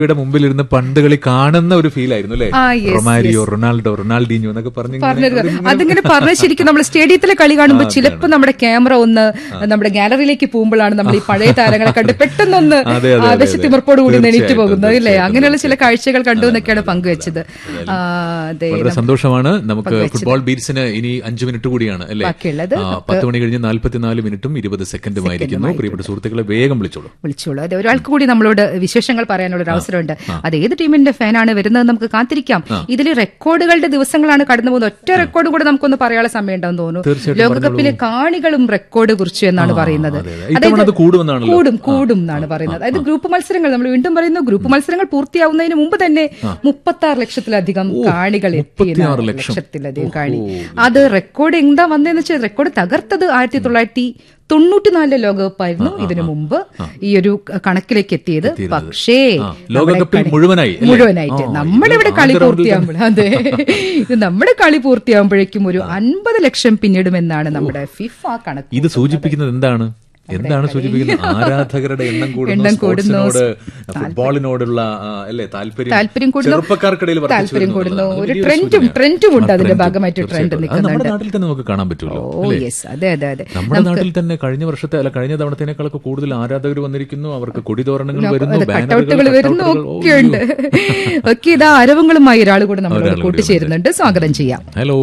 യുടെ മുമ്പിൽ ഇരുന്ന് പണ്ട് കളി കാണുന്ന ഒരു ഫീൽ ആയിരുന്നു അല്ലേ ആ, yes, റൊമാരിയോ റൊണാൾഡോ റൊണാൾഡീഞ്ഞോ എന്നൊക്കെ പറഞ്ഞ് ഇങ്ങനെ പറഞ്ഞത് അവരിങ്ങനെ- അതിങ്ങനെ പറഞ്ഞ ശരിക്കും നമ്മൾ സ്റ്റേഡിയത്തിലെ കളി കാണുമ്പോൾ ചിലപ്പോൾ നമ്മുടെ ക്യാമറ ഒന്ന് നമ്മുടെ ഗാലറിയിലേക്ക് പോകുമ്പോഴാണ് നമ്മൾ ഈ പഴയ താരങ്ങളെ കണ്ട് പെട്ടെന്നൊന്ന് അതെ, അതെ, അതെ, ആവേശത്തിമർപ്പോട് കൂടി നെണിറ്റ് തീർച്ചയായിട്ടും, പോകുന്നത് അല്ലേ തീർച്ചയായിട്ടും, അങ്ങനെയുള്ള ചില കാഴ്ചകൾ കണ്ടു എന്നൊക്കെയാണ് പങ്കുവെച്ചത് ആ, അതെ വളരെ സന്തോഷമാണ് നമുക്ക് പങ്കുവെച്ചത്. ഫുട്ബോൾ ബീറ്റ്സിന് ഇനി അഞ്ചു മിനിറ്റ് കൂടിയാണ് അല്ലേ ബാക്കിയുള്ളത് ആ, പത്ത് മണി കഴിഞ്ഞ് നാല്പത്തിനാല് മിനിറ്റും ഇരുപത് സെക്കൻഡുമായിരിക്കുന്നു പ്രിയപ്പെട്ട സുഹൃത്തുക്കളെ വേഗം വിളിച്ചോളൂ വിളിച്ചോളൂ അതെ ഒരാൾക്ക് കൂടി നമ്മളോട് വിശേഷങ്ങൾ പറയാനുള്ള ഒരു അവസരമുണ്ട് അത് ഏത് ടീമിന്റെ ഫാനാണ് വരുന്നത് നമുക്ക് കാത്തിരിക്കാം ഇതിൽ റെക്കോർഡുകളുടെ ദിവസങ്ങളാണ് കടന്നു പോകുന്നത് ഒറ്റ റെക്കോർഡ് കൂടെ നമുക്കൊന്ന് പറയാനുള്ള സമയം ഉണ്ടാവും തോന്നുന്നു തീർച്ചയായിട്ടും ലോകകപ്പിലെ കാണികളും റെക്കോർഡ് കുറിച്ചു എന്നാണ് പറയുന്നത് അതെ, അതെ. ഇത്തവണ അത് കൂടുമെന്നാണല്ലോ. കൂടും കൂടും എന്നാണ് പറയുന്നത് അതായത് ഗ്രൂപ്പ് മത്സരങ്ങൾ നമ്മൾ വീണ്ടും പറയുന്നു ഗ്രൂപ്പ് മത്സരങ്ങൾ പൂർത്തിയാവുന്നതിന് മുമ്പ് തന്നെ മുപ്പത്തി ആറ് ലക്ഷത്തിലധികം കാണികൾ എത്തി 36 ലക്ഷം. ലക്ഷത്തിലധികം കാണി അത് റെക്കോർഡ് എന്താ വന്നതെന്ന് വെച്ചാൽ റെക്കോർഡ് തകർത്തത് ആയിരത്തി തൊള്ളായിരത്തി തൊണ്ണൂറ്റിനാലിലെ ലോകകപ്പായിരുന്നു ഇതിനു മുമ്പ് ഈ ഒരു കണക്കിലേക്ക് എത്തിയത് പക്ഷേ ആ, നമ്മുടെ ലോകകപ്പിൽ കളി- മുഴുവനായി, അല്ലേ? മുഴുവനായിട്ട് ആ, നമ്മുടെ ഇത് ഇവിടെ കളി ആദ്യ റൗണ്ടിൽ പൂർത്തിയാകുമ്പോൾ അതെ ഇത് നമ്മുടെ കളി പൂർത്തിയാകുമ്പോഴേക്കും ഒരു അൻപത് ലക്ഷം പിന്നിടുമെന്നാണ് നമ്മുടെ ഫിഫ കണക്ക് ഇത് സൂചിപ്പിക്കുന്നത് എന്താണ് എന്താണ് സൂചിപ്പിക്കുന്നത് ആരാധകരുടെ എണ്ണം കൂടുന്നു എണ്ണം കൂടുന്നു. സ്പോർട്സിനോട് ഫുട്ബോളിനോട് അല്ലേ താല്പര്യം താല്പര്യം കൂടുന്നു ചെറുപ്പക്കാർക്കിടയിൽ വർദ്ധിച്ചു താല്പര്യം വരുന്നു കൂടുന്നു എന്നുള്ളത് ഒരു വലിയൊരു ട്രെൻഡും സൂചനയാണ്. ട്രെൻഡും ഉണ്ട് ആ, അതിന്റെ trend, ഭാഗമായിട്ട് ട്രെൻഡ് തീർച്ചയായിട്ടും. അത് നമ്മുടെ നിൽക്കുന്നുണ്ട് നാട്ടിൽ തന്നെ നമുക്ക് കാണാൻ പറ്റുമല്ലോ ഓ അല്ലേ? യെസ് അതെ അതെ അതെ നമ്മുടെ നാട്ടിൽ തന്നെ കഴിഞ്ഞ വർഷത്തെ അല്ല കഴിഞ്ഞ തവണത്തേക്കാളൊക്കെ കൂടുതൽ ആരാധകർ വന്നിരിക്കുന്നു അവർക്ക് കൊടിതോരണങ്ങൾ വരുന്നു കട്ടൗട്ടുകൾ വരുന്നു കട്ടൗട്ടുകൾ, ഓ, ഒക്കെ ഉണ്ട് ഒക്കെ ഇതാ അരവങ്ങളുമായി ഒരാൾ കൂടെ നമ്മളോട് ഒരാൾ കൂടി കൂട്ടിച്ചേരുന്നുണ്ട് സ്വാഗതം ചെയ്യാം ഹലോ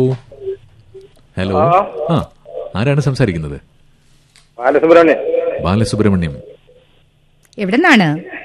ഹലോ ആ ആരാണ് സംസാരിക്കുന്നത് ബാലസുബ്രഹ്മണ്യൻ ബാലസുബ്രഹ്മണ്യം എവിടെ നിന്നാണ്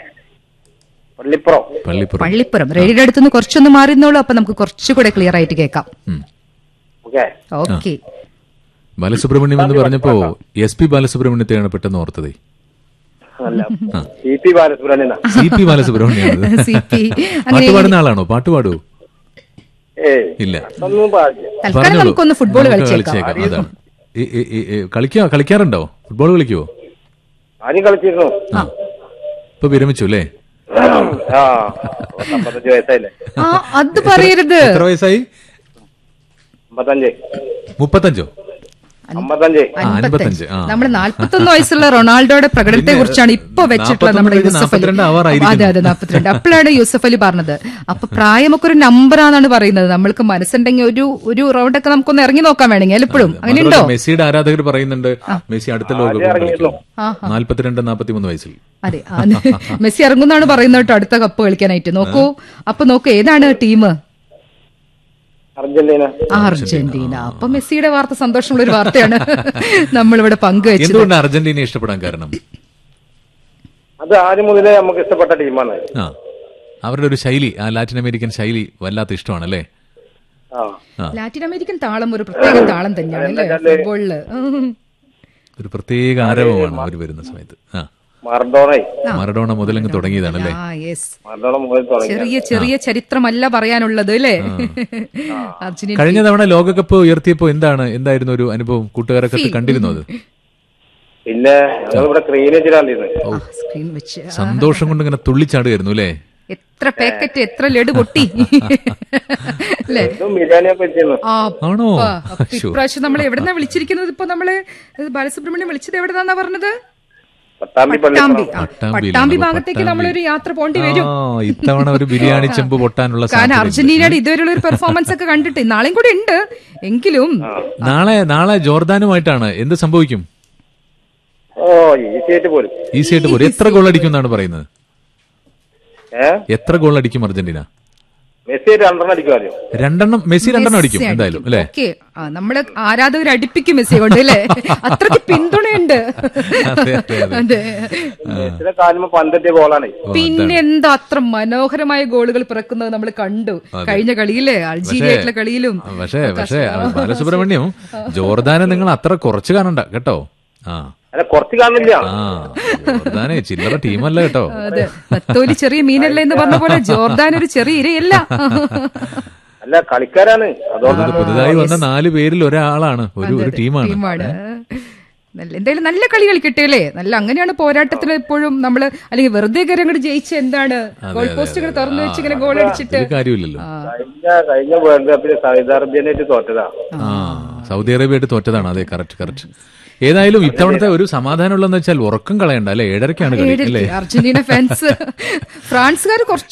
പള്ളിപ്പുറം പള്ളിപ്പുറം പള്ളിപ്പുറം റേഡിയുടെ അടുത്തുനിന്ന് കുറച്ചൊന്ന് മാറിന്നോളൂ അപ്പൊ നമുക്ക് കുറച്ചുകൂടെ ക്ലിയർ ആയിട്ട് കേൾക്കാം ഉം. ഓക്കെ ഓക്കെ ബാലസുബ്രഹ്മണ്യം എന്ന് പറഞ്ഞപ്പോ എസ് പി ബാലസുബ്രഹ്മണ്യത്തെയാണ് പെട്ടെന്ന് ഓർത്തത് അല്ല സി പി ബാലസുബ്രഹ്മണ്യനാ സി പി ബാലസുബ്രഹ്മണ്യാണ് സി പി പാട്ട് പാടുന്ന ആളാണോ പാട്ട് പാടൂ ഏയ് ഇല്ല ഒന്നും പാടില്ല തൽക്കാലം പറഞ്ഞോളൂ. നമുക്കൊന്ന് ഫുട്ബോൾ നമുക്ക് കളിച്ചേക്കാം കളിച്ചേക്കാം അതാണ് ഈ- ഈ- ഈ- ഈ കളിക്കാ കളിക്കാറുണ്ടോ ഫുട്ബോൾ കളിക്കുവോ ആദ്യം കളിച്ചിരുന്നു ആ ഇപ്പൊ വിരമിച്ചു അല്ലേ ആ അമ്പത്തഞ്ച് വയസ്സായില്ലേ ആ അത് പറയരുത് എത്ര വയസ്സായി അമ്പത്തഞ്ച് മുപ്പത്തഞ്ചോ അമ്പത്തഞ്ച് ആ, അൻപത്തഞ്ച് ആ നമ്മുടെ നാല്പത്തൊന്ന് വയസ്സുള്ള റൊണാൾഡോയുടെ പ്രകടനത്തെ കുറിച്ചാണ് ഇപ്പൊ വെച്ചിട്ടുള്ള നമ്മുടെ 41 യൂസഫ് അലി 42 ആവാറായിരിക്കുന്നു. അതെ അതെ നാൽപ്പത്തിരണ്ട് അപ്പോഴാണ് യൂസഫ് അലി പറഞ്ഞത് അപ്പൊ പ്രായമൊക്കെ ഒരു നമ്പറാന്നാണ് പറയുന്നത് നമ്മൾക്ക് മനസ്സുണ്ടെങ്കിൽ ഒരു ഒരു റൗണ്ടൊക്കെ നമുക്കൊന്ന് ഇറങ്ങി നോക്കാൻ വേണമെങ്കിൽ എപ്പോഴും അങ്ങനെയുണ്ടോ മാത്രമല്ല മെസ്സിയുടെ ആരാധകർ പറയുന്നുണ്ട് മെസ്സി അടുത്ത ലോകകപ്പ് ഇറങ്ങിയിരുന്നു. കളിക്കും നാല്പത്തിരണ്ട് നാൽപ്പത്തിമൂന്ന് വയസ്സിൽ അതെ ആ, മെസ്സി ഇറങ്ങുന്നാണ് പറയുന്നത് കേട്ടോ അടുത്ത കപ്പ് കളിക്കാനായിട്ട് നോക്കൂ അപ്പൊ നോക്കൂ ഏതാണ് ടീം അർജന്റീന അർജന്റീന അപ്പൊ മെസ്സിയുടെ വാർത്ത സന്തോഷമുള്ള ഒരു വാർത്തയാണ് നമ്മളിവിടെ പങ്കുവെച്ചത് എന്തുകൊണ്ട് അർജന്റീന ഇഷ്ടപ്പെടാൻ കാരണം അത് ആദ്യം മുതലേ നമുക്ക് ഇഷ്ടപ്പെട്ട ടീമാണ് ആ അവരുടെ ഒരു ശൈലി ആ ലാറ്റിൻ അമേരിക്കൻ ശൈലി വല്ലാത്ത ഇഷ്ടമാണല്ലേ ആ ആ ലാറ്റിൻ അമേരിക്കൻ താളം ഒരു പ്രത്യേക താളം തന്നെയാണ് അല്ലേ ഫുട്ബോളില് ഉം. ഒരു പ്രത്യേക ആരവമാണ് അവർ വരുന്ന സമയത്ത് ആ മറഡോണ മറഡോണ മുതലങ്ങ് തുടങ്ങിയതാണല്ലേ ആ യെസ് മറഡോണ മുതൽ തുടങ്ങി ചെറിയ ചെറിയ ചരിത്രമല്ല പറയാനുള്ളത് അല്ലേ അർജന്റീന കഴിഞ്ഞ തവണ ലോകകപ്പ് ഉയർത്തിയപ്പോ എന്താണ് എന്തായിരുന്നു ഒരു അനുഭവം കൂട്ടുകാരൊക്കെ കണ്ടിരുന്നു അത് പിന്നെ ഞങ്ങളിവിടെ ക്രീനേജിലാണ്ടിരുന്നു സ്ക്രീൻ വെച്ച് സന്തോഷം കൊണ്ട് ഇങ്ങനെ തുള്ളിച്ചാടുകയായിരുന്നു അല്ലേ എത്ര പാക്കറ്റ് എത്ര ലഡു പൊട്ടി അല്ലേ ഇതും ബിരിയാണിയൊക്കെ വെച്ചിരുന്നു ആ ആണോ അപ്പൊ ഇപ്രാവശ്യം നമ്മൾ എവിടെന്നാ വിളിച്ചിരിക്കുന്നത് ഇപ്പൊ നമ്മള് ഇത് ബാലസുബ്രഹ്മണ്യം വിളിച്ചത് എവിടെന്നാ പറഞ്ഞത് പട്ടാമ്പി പട്ടാമ്പി പള്ളിപ്പുറം ആ, പട്ടാമ്പിയിലാണ് പട്ടാമ്പി നമ്മൾ, ഭാഗത്തേക്ക് പട്ടാമ്പി. നമ്മളൊരു യാത്ര പോണ്ടി വരും ആ ഇത്തവണ ഒരു ബിരിയാണി ചെമ്പ് പൊട്ടാനുള്ള കാരണം സാധ്യത അർജന്റീനയുടെ ഇതുവരെയുള്ള ഒരു പെർഫോമൻസ് ഒക്കെ കണ്ടിട്ട് നാളെയും കൂടെ ഉണ്ട് എങ്കിലും നാളെ നാളെ ജോർദാനുമായിട്ടാണ് എന്ത് സംഭവിക്കും ഓ ഈസി ആയിട്ട് പോരും ഈസി ആയിട്ട് പോരും എത്ര ഗോൾ അടിക്കും എന്നാണ് പറയുന്നത് ഏ എത്ര ഗോൾ അടിക്കും അർജന്റീന മെസ്സി രണ്ടെണ്ണം അടിക്കും ആദ്യം രണ്ടെണ്ണം മെസ്സി രണ്ടെണ്ണം അടിക്കും മെസ്സി എന്തായാലും അല്ലേ ഓക്കെ നമ്മള് ആരാധകർ അടുപ്പിക്കും മെസ്സിയെ കൊണ്ട് അല്ലേ അത്രയ്ക്ക് പിന്തുണയുണ്ട് അതെ, അതെ, അതെ. അതെ മെസ്സിയുടെ കാലുമ്പോ പന്തെറ്റിയ ഗോളാണ് പിന്നെ എന്താ അത്ര മനോഹരമായ ഗോളുകൾ പിറക്കുന്നത് നമ്മൾ കണ്ടു കഴിഞ്ഞ കളിയിലെ അൾജീരിയയിലെ കളിയിലും ആ, പക്ഷേ പക്ഷേ ബാലസുബ്രഹ്മണ്യം ജോർദാനെ നിങ്ങൾ അത്ര കുറച്ച് കാണണ്ട കേട്ടോ ആ അല്ല കുറച്ച് കാണില്ല ആ ജോർദാനെ ചില്ലറ ടീമല്ല കേട്ടോ അതെ നത്തോലി ചെറിയ മീനല്ല എന്ന് പറഞ്ഞ പോലെ ജോർദാൻ ഒരു ചെറിയ ഇരയല്ല അല്ല കളിക്കാരാണ് അതുകൊണ്ട് അത് പുതുതായി വന്ന നാല് പേരിൽ ഒരാളാണ് ഒരു ഒരു ടീമാണ് ടീമാണ് നല്ല എന്തായാലും നല്ല കളി കളിക്കട്ടെ അല്ലേ നല്ല അങ്ങനെയാണ് പോരാട്ടത്തിന് എപ്പോഴും നമ്മള് അല്ലെങ്കിൽ വെറുതെ കയറി അങ്ങോട്ട് ജയിച്ച് എന്താണ് ഗോൾ പോസ്റ്റ് ഇങ്ങനെ തുറന്നു വെച്ച് ഇങ്ങനെ ഗോൾ അടിച്ചിട്ട് ഒരു കാര്യമില്ലല്ലോ കഴിഞ്ഞ കഴിഞ്ഞ വേൾഡ് കപ്പിൽ സൗദി അറേബ്യനായിട്ട് തോറ്റതാ ആ സൗദി അറേബ്യയായിട്ട് തോറ്റതാണ് അതെ കറക്റ്റ് കറക്റ്റ് ഏതായാലും ഇത്തവണത്തെ ഒരു സമാധാനമുള്ളതെന്ന് വെച്ചാൽ ഉറക്കം കളയണ്ട അല്ലെ ഏഴരക്കാണ് കളി അല്ലേ ഏഴരയ്ക്ക് അർജന്റീന ഫാൻസ് ഫ്രാൻസുകാർ കുറച്ച്